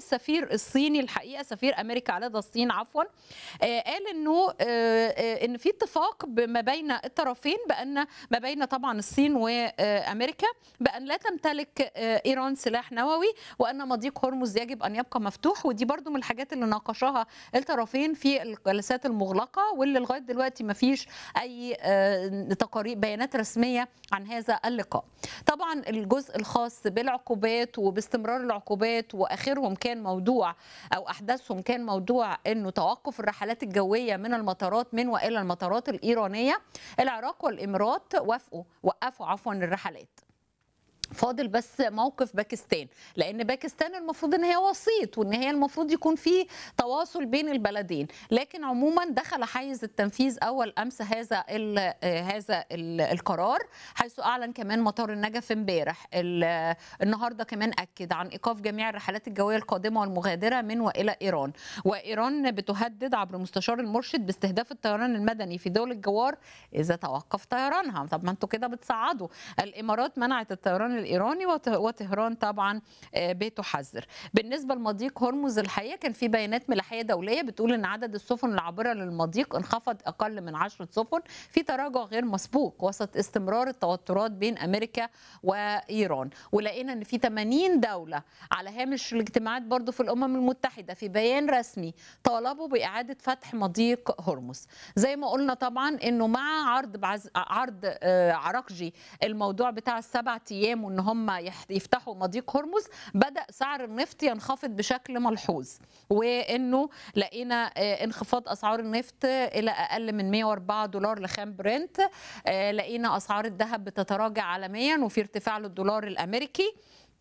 السفير الصيني الحقيقه سفير امريكا لدى الصين عفوا قال انه ان في اتفاق ما بين الطرفين بان ما بين طبعا الصين وامريكا بان لا تمتلك ايران سلاح نووي وان مضيق هرمز يجب ان يبقى مفتوح ودي برضو من الحاجات اللي ناقشها الطرفين في الجلسات المغلقه واللي لغايه دلوقتي ما فيش اي تقارير بيانات رسميه عن هذا اللقاء طبعا الجزء الخاص بالعقوبات وباستمرار العقوبات واخرهم كان موضوع او احدثهم كان موضوع انه توقف الرحلات الجويه من المطارات من والى المطارات الايرانيه العراق والامارات وافقوا وقفوا عفوا الرحلات فاضل بس موقف باكستان لان باكستان المفروض ان هي وسيط وان هي المفروض يكون في تواصل بين البلدين لكن عموما دخل حيز التنفيذ اول امس هذا ال هذا ال القرار حيث اعلن كمان مطار النجف امبارح النهارده كمان اكد عن ايقاف جميع الرحلات الجويه القادمه والمغادره من والى ايران وايران بتهدد عبر مستشار المرشد باستهداف الطيران المدني في دول الجوار اذا توقف طيرانها طب ما انتوا كده بتصعدوا الامارات منعت الطيران الايراني وطهران طبعا بتحذر بالنسبه لمضيق هرمز الحقيقه كان في بيانات ملاحيه دوليه بتقول ان عدد السفن العابره للمضيق انخفض اقل من 10 سفن في تراجع غير مسبوق وسط استمرار التوترات بين امريكا وايران ولقينا ان في 80 دوله على هامش الاجتماعات برضو في الامم المتحده في بيان رسمي طالبوا باعاده فتح مضيق هرمز زي ما قلنا طبعا انه مع عرض بعز... عرض عراقجي الموضوع بتاع السبع ايام وان هم يفتحوا مضيق هرمز بدا سعر النفط ينخفض بشكل ملحوظ وانه لقينا انخفاض اسعار النفط الى اقل من 104 دولار لخام برنت لقينا اسعار الذهب بتتراجع عالميا وفي ارتفاع للدولار الامريكي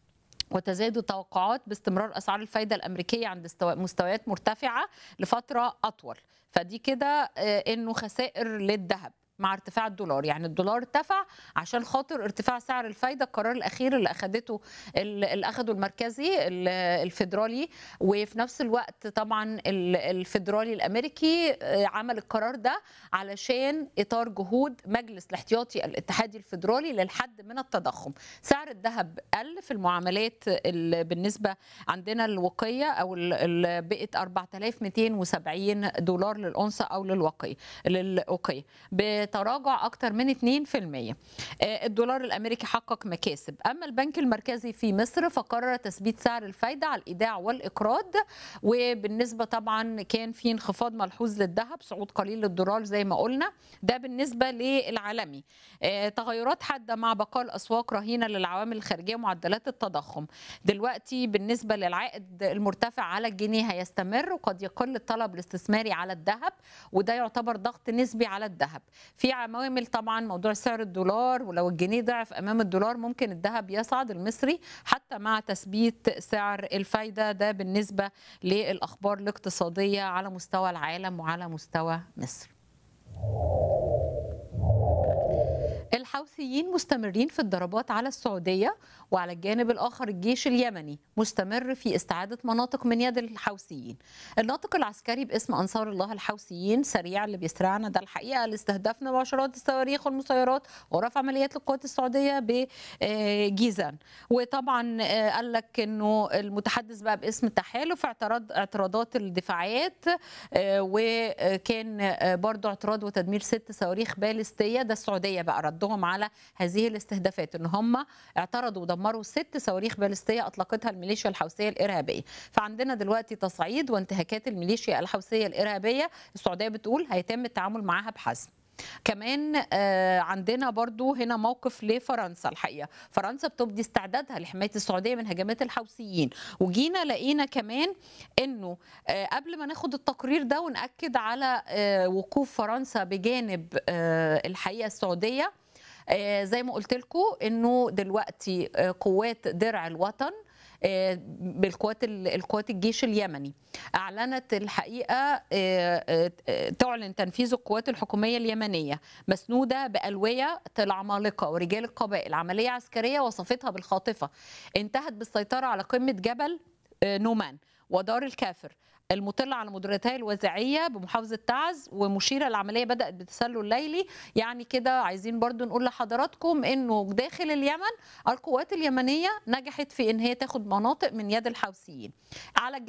وتزايد التوقعات باستمرار اسعار الفايده الامريكيه عند مستويات مرتفعه لفتره اطول فدي كده انه خسائر للذهب مع ارتفاع الدولار يعني الدولار ارتفع عشان خاطر ارتفاع سعر الفايده القرار الاخير اللي اخذته اللي اخذه المركزي الفيدرالي وفي نفس الوقت طبعا الفيدرالي الامريكي عمل القرار ده علشان اطار جهود مجلس الاحتياطي الاتحادي الفيدرالي للحد من التضخم سعر الذهب قل في المعاملات بالنسبه عندنا الوقيه او بقت 4270 دولار للأونصة او للوقيه للوقيه تراجع اكثر من 2% الدولار الامريكي حقق مكاسب اما البنك المركزي في مصر فقرر تثبيت سعر الفايده على الايداع والاقراض وبالنسبه طبعا كان في انخفاض ملحوظ للذهب صعود قليل للدولار زي ما قلنا ده بالنسبه للعالمي تغيرات حاده مع بقاء الاسواق رهينه للعوامل الخارجيه ومعدلات التضخم دلوقتي بالنسبه للعائد المرتفع على الجنيه هيستمر وقد يقل الطلب الاستثماري على الذهب وده يعتبر ضغط نسبي على الذهب في عوامل طبعا موضوع سعر الدولار ولو الجنيه ضعف امام الدولار ممكن الذهب يصعد المصري حتى مع تثبيت سعر الفايده ده بالنسبه للاخبار الاقتصاديه على مستوى العالم وعلى مستوى مصر. الحوثيين مستمرين في الضربات على السعوديه وعلى الجانب الاخر الجيش اليمني مستمر في استعاده مناطق من يد الحوثيين. الناطق العسكري باسم انصار الله الحوثيين سريع اللي بيسرعنا ده الحقيقه اللي استهدفنا بعشرات الصواريخ والمسيرات ورفع عمليات للقوات السعوديه بجيزان. وطبعا قال لك انه المتحدث بقى باسم التحالف اعتراض اعتراضات الدفاعات وكان برضه اعتراض وتدمير ست صواريخ باليستيه ده السعوديه بقى ردهم على هذه الاستهدافات ان هم اعترضوا ودمروا ست صواريخ باليستيه اطلقتها الميليشيا الحوثيه الارهابيه فعندنا دلوقتي تصعيد وانتهاكات الميليشيا الحوثيه الارهابيه السعوديه بتقول هيتم التعامل معها بحزم كمان عندنا برضو هنا موقف لفرنسا الحقيقه فرنسا بتبدي استعدادها لحمايه السعوديه من هجمات الحوثيين وجينا لقينا كمان انه قبل ما ناخد التقرير ده وناكد على وقوف فرنسا بجانب الحقيقه السعوديه زي ما قلت لكم انه دلوقتي قوات درع الوطن بالقوات القوات الجيش اليمني اعلنت الحقيقه تعلن تنفيذ القوات الحكوميه اليمنيه مسنوده بالويه العمالقه ورجال القبائل عمليه عسكريه وصفتها بالخاطفه انتهت بالسيطره على قمه جبل نومان ودار الكافر المطله على مديريتي الوزعيه بمحافظه تعز ومشيره العمليه بدات بتسلل ليلي يعني كده عايزين برضو نقول لحضراتكم انه داخل اليمن القوات اليمنيه نجحت في ان هي تاخد مناطق من يد الحوثيين على